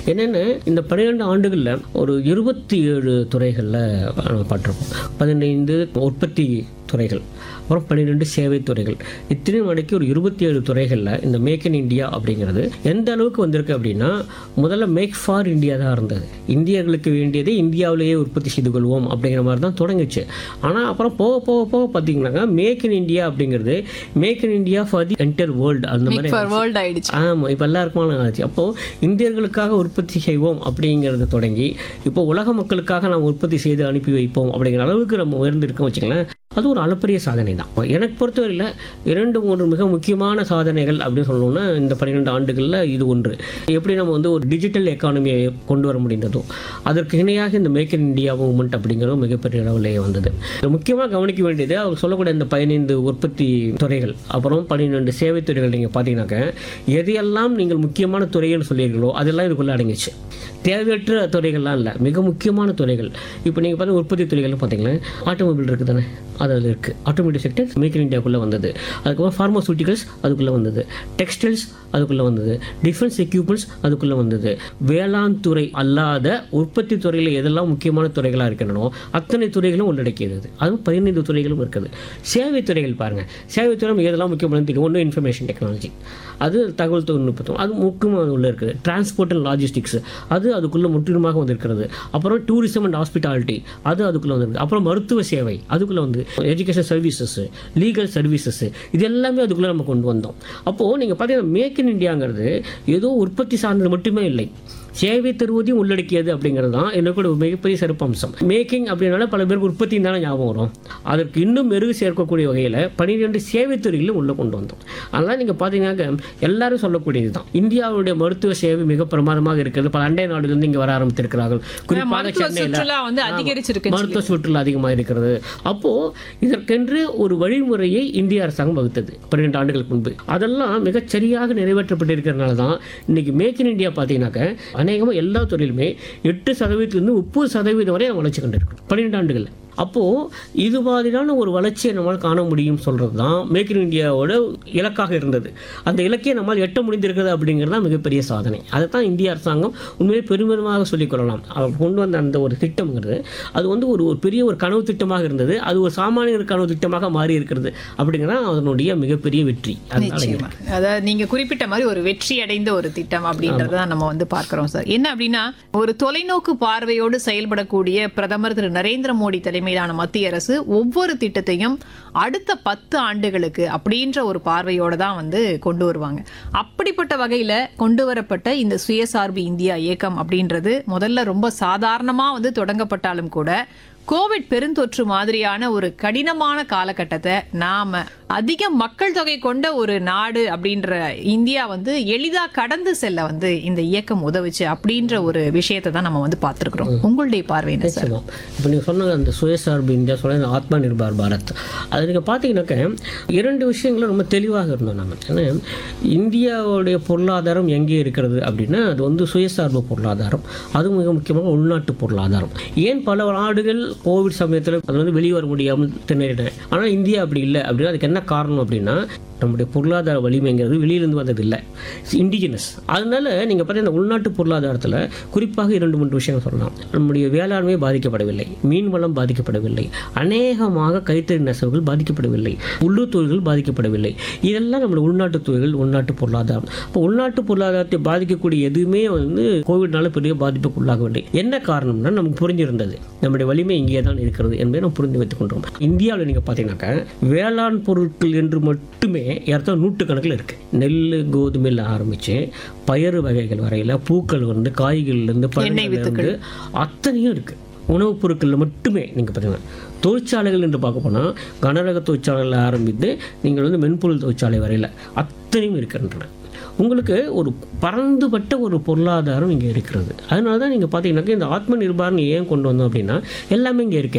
என்னென்னு இந்த பன்னிரெண்டு ஆண்டுகளில் ஒரு இருபத்தி ஏழு துறைகளில் பட்டிருப்போம் பதினைந்து உற்பத்தி துறைகள் அப்புறம் பன்னிரெண்டு சேவை துறைகள் இத்தனையும் அடக்கி ஒரு இருபத்தி ஏழு துறைகளில் இந்த மேக் இன் இந்தியா அப்படிங்கிறது எந்த அளவுக்கு வந்திருக்கு அப்படின்னா முதல்ல மேக் ஃபார் இந்தியா தான் இருந்தது இந்தியர்களுக்கு வேண்டியதை இந்தியாவிலேயே உற்பத்தி செய்து கொள்வோம் அப்படிங்கிற மாதிரி தான் தொடங்குச்சு ஆனால் அப்புறம் போக போக போக பார்த்தீங்கன்னாக்கா மேக் இன் இந்தியா அப்படிங்கிறது make in India for the entire world அந்த மாதிரி ஃபார் வேர்ல்ட் ஆயிடுச்சு ஆமாம் இப்போ எல்லாருக்குமான ஆச்சு அப்போது இந்தியர்களுக்காக உற்பத்தி செய்வோம் அப்படிங்கிறது தொடங்கி இப்போ உலக மக்களுக்காக நாம் உற்பத்தி செய்து அனுப்பி வைப்போம் அப்படிங்கிற அளவுக்கு நம்ம உயர்ந்திருக்கோம் வச்சுங்களேன் அது ஒரு அளப்பரிய சாதனை தான் எனக்கு பொறுத்தவரையில் இரண்டு மூன்று மிக முக்கியமான சாதனைகள் அப்படின்னு சொல்லணும்னா இந்த பன்னிரெண்டு ஆண்டுகளில் இது ஒன்று எப்படி நம்ம வந்து ஒரு டிஜிட்டல் எக்கானமியை கொண்டு வர முடிந்ததோ அதற்கு இணையாக இந்த மேக் இன் இந்தியா மூவ்மெண்ட் அப்படிங்கிறது மிகப்பெரிய அளவிலேயே வந்தது முக்கியமாக கவனிக்க வேண்டியது அவர் சொல்லக்கூடிய இந்த பதினைந்து உற்பத்தி துறைகள் அப்புறம் பன்னிரெண்டு சேவை துறைகள் நீங்கள் பார்த்தீங்கன்னாக்க எதையெல்லாம் நீங்கள் முக்கியமான துறைகள்னு சொல்லியிருக்கீங்களோ அதெல்லாம் இதுக்குள்ளே அடங்கிச்சு தேவையற்ற துறைகள்லாம் இல்லை மிக முக்கியமான துறைகள் இப்போ நீங்கள் பார்த்தா உற்பத்தி துறைகள்னு பார்த்தீங்கன்னா ஆட்டோமொபைல் இருக்குது தானே அது அதில் இருக்குது ஆட்டோமேட்டிக் செக்டர் மேக் இன் இந்தியாக்குள்ளே வந்தது அதுக்கப்புறம் ஃபார்மசூட்டிகல்ஸ் அதுக்குள்ளே வந்தது டெக்ஸ்டைல்ஸ் அதுக்குள்ளே வந்தது டிஃபென்ஸ் எக்யூப்மெண்ட்ஸ் அதுக்குள்ளே வந்தது வேளாண் துறை அல்லாத உற்பத்தி துறையில் எதெல்லாம் முக்கியமான துறைகளாக இருக்கின்றனோ அத்தனை துறைகளும் உள்ளடக்கியது அது. அதுவும் பதினைந்து துறைகளும் இருக்குது சேவை துறைகள் பாருங்கள் சேவை துறை எதெல்லாம் முக்கியமானது தெரியும் ஒன்று இன்ஃபர்மேஷன் டெக்னாலஜி அது தகவல் தொழில்நுட்பத்துவம் அது முக்கியமாக உள்ள இருக்குது டிரான்ஸ்போர்ட் அண்ட் லாஜிஸ்டிக்ஸ் அது அதுக்குள்ளே முற்றிலுமாக வந்திருக்கிறது அப்புறம் டூரிசம் அண்ட் ஹாஸ்பிட்டாலிட்டி அது அதுக்குள்ளே வந்திருக்கு அப்புறம் மருத்துவ சேவை அதுக்குள்ளே வந்து எஜுகேஷன் சர்வீசஸ் லீகல் சர்வீசஸ் இது எல்லாமே அதுக்குள்ளே நம்ம கொண்டு வந்தோம் அப்போது நீங்கள் பார்த்தீங்கன்னா மேக் இன் இந்தியாங்கிறது ஏதோ உற்பத்தி சார்ந்தது மட்டுமே இல்லை சேவை தருவதையும் உள்ளடக்கியது அப்படிங்கிறது தான் எனக்கு ஒரு மிகப்பெரிய சிறப்பம்சம் மேக்கிங் அப்படின்னால பல பேருக்கு உற்பத்தி தானே ஞாபகம் வரும் அதற்கு இன்னும் மெருகு சேர்க்கக்கூடிய வகையில் பன்னிரெண்டு சேவை துறைகளும் உள்ளே கொண்டு வந்தோம் அதனால் நீங்கள் பார்த்தீங்கன்னாக்க எல்லாரும் சொல்லக்கூடியது தான் இந்தியாவுடைய மருத்துவ சேவை மிக பிரமாதமாக இருக்கிறது பல அண்டை நாடுகளிலிருந்து இங்கே வர ஆரம்பித்திருக்கிறார்கள் குறிப்பாக மருத்துவ சென்னையில் சுற்றுலா வந்து ஆமா. அதிகரிச்சிருக்குன்னு மருத்துவ சுற்றுலா அதிகமாக இருக்கிறது அப்போ இதற்கென்று ஒரு வழிமுறையை இந்திய அரசாங்கம் வகுத்தது பன்னிரெண்டு ஆண்டுகளுக்கு முன்பு அதெல்லாம் மிகச் சரியாக நிறைவேற்றப்பட்டிருக்கிறதுனால தான் இன்னைக்கு மேக் இன் இந்தியா பார்த்தீங்கன்னாக்க அநேகமாக எல்லா துறையிலுமே எட்டு சதவீதத்திலிருந்து முப்பது சதவீதம் வரை நம்ம வளர்ச்சி கண்டிருக்கோம் பன்னிரெண்டு ஆண்டுகள் அப்போது இது மாதிரியான ஒரு வளர்ச்சியை நம்மால் காண முடியும் சொல்கிறது தான் மேக் இன் இந்தியாவோட இலக்காக இருந்தது அந்த இலக்கையை நம்மால் எட்ட முடிந்திருக்கிறது அப்படிங்கிறது தான் மிகப்பெரிய சாதனை அதை தான் இந்திய அரசாங்கம் உண்மையை பெருமிதமாக சொல்லிக் கொள்ளலாம் அவர் கொண்டு வந்த அந்த ஒரு திட்டம்ங்கிறது அது வந்து ஒரு ஒரு பெரிய ஒரு கனவு திட்டமாக இருந்தது அது ஒரு சாமானியர் கனவு திட்டமாக மாறி இருக்கிறது அப்படிங்கிறது அதனுடைய மிகப்பெரிய வெற்றி அதனால நிச்சயமா அதாவது நீங்க குறிப்பிட்ட மாதிரி ஒரு வெற்றி அடைந்த ஒரு திட்டம் அப்படின்றத நம்ம வந்து பார்க்கிறோம் சார் என்ன அப்படின்னா ஒரு தொலைநோக்கு பார்வையோடு செயல்படக்கூடிய பிரதமர் திரு நரேந்திர மோடி தலைமையிலான மத்திய அரசு ஒவ்வொரு திட்டத்தையும் அடுத்த பத்து ஆண்டுகளுக்கு அப்படின்ற ஒரு பார்வையோட தான் வந்து கொண்டு வருவாங்க அப்படிப்பட்ட வகையில கொண்டு வரப்பட்ட இந்த சுயசார்பு இந்தியா இயக்கம் அப்படின்றது முதல்ல ரொம்ப சாதாரணமா வந்து தொடங்கப்பட்டாலும் கூட கோவிட் பெருந்தொற்று மாதிரியான ஒரு கடினமான காலகட்டத்தை நாம அதிக மக்கள் தொகை கொண்ட ஒரு நாடு அப்படின்ற இந்தியா வந்து எளிதா கடந்து செல்ல வந்து இந்த இயக்கம் உதவுச்சு அப்படின்ற ஒரு விஷயத்தை தான் நம்ம வந்து பார்த்திருக்கிறோம் உங்களுடைய பார்வை என்ன சார் நிச்சயமா இப்போ நீங்கள் சொன்ன அந்த சுயசார்பு இந்தியா சொன்ன இந்த ஆத்மா நிர்பார் பாரத் அது நீங்கள் பார்த்தீங்கன்னாக்க இரண்டு விஷயங்களும் ரொம்ப தெளிவாக இருந்தோம் நம்ம ஏன்னா இந்தியாவுடைய பொருளாதாரம் எங்கே இருக்கிறது அப்படின்னா அது வந்து சுயசார்பு பொருளாதாரம் அது மிக முக்கியமாக உள்நாட்டு பொருளாதாரம் ஏன் பல நாடுகள் கோவிட் சமயத்தில் அது வந்து வெளியே வர முடியாமல் திணறின ஆனால் இந்தியா அப்படி இல்லை அப்படின்னா அதுக்கு என்ன காரணம் அப்படின்னா நம்முடைய பொருளாதார வலிமைங்கிறது வெளியிலிருந்து வந்தது இல்லை இண்டிஜினஸ் அதனால நீங்கள் பார்த்தீங்கன்னா இந்த உள்நாட்டு பொருளாதாரத்தில் குறிப்பாக இரண்டு மூன்று விஷயம் சொல்லலாம் நம்முடைய வேளாண்மை பாதிக்கப்படவில்லை மீன் வளம் பாதிக்கப்படவில்லை அநேகமாக கைத்தறி நெசவுகள் பாதிக்கப்படவில்லை உள்ளூர் தொழில்கள் பாதிக்கப்படவில்லை இதெல்லாம் நம்முடைய உள்நாட்டு தொழில்கள் உள்நாட்டு பொருளாதாரம் இப்போ உள்நாட்டு பொருளாதாரத்தை பாதிக்கக்கூடிய எதுவுமே வந்து கோவிட்னால பெரிய பாதிப்புக்கு உள்ளாகவில்லை என்ன காரணம்னா நமக்கு புரிஞ்சிருந்தது நம்முடைய வலிமை இங்கே தான் இருக்கிறது என்பதை நாம் புரிந்து வைத்துக் கொண்டோம் இந்தியாவில் நீங்கள் பார்த்தீங்கன்னாக்கா வேளாண் பொருட்கள் என்று மட்டுமே ஏறத்தாழ நூற்றுக்கணக்கில் இருக்குது நெல் கோதுமையில் ஆரம்பித்து பயறு வகைகள் வரையில் பூக்கள் வந்து காய்கறிலேருந்து பழங்கள்லேருந்து அத்தனையும் இருக்குது உணவுப் பொருட்களில் மட்டுமே நீங்கள் பார்த்தீங்கன்னா தொழிற்சாலைகள் என்று பார்க்க போனால் கனரக தொழிற்சாலைகளில் ஆரம்பித்து நீங்கள் வந்து மென்பொருள் தொழிற்சாலை வரையில் அத்தனையும் இருக்கின்றன உங்களுக்கு ஒரு பறந்துபட்ட ஒரு பொருளாதாரம் இங்கே இருக்கிறது அதனால தான் நீங்கள் பார்த்தீங்கன்னாக்கா இந்த ஆத்ம நிர்பாரம் ஏன் கொண்டு வந்தோம் அப்படின்னா எல்லாமே இங்கே இருக்கே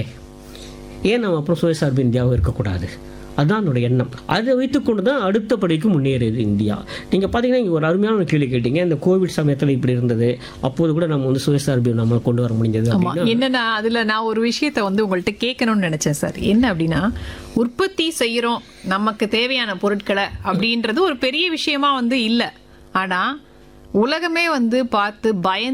ஏன் நம்ம அப்புறம் சுயசார்பு இந்தியாவும் இருக்கக்கூடாது அதுதான் என்னோட எண்ணம் அதை வைத்துக்கொண்டு தான் அடுத்த படிக்கு முன்னேறியது இந்தியா நீங்கள் பார்த்தீங்கன்னா இங்கே ஒரு அருமையான ஒரு கேள்வி கேட்டீங்க இந்த கோவிட் சமயத்தில் இப்படி இருந்தது அப்போது கூட நம்ம வந்து சுயசார்பு நம்ம கொண்டு வர முடிஞ்சது ஆமா அப்படின்னா என்னன்னா அதுல நான் ஒரு விஷயத்தை வந்து உங்கள்ட்ட கேட்கணும்னு நினைச்சேன் சார் என்ன அப்படின்னா உற்பத்தி செய்யறோம் நமக்கு தேவையான பொருட்களை அப்படின்றது ஒரு பெரிய விஷயமா வந்து இல்ல ஆனா உலகமே வந்து பார்த்து பயந்து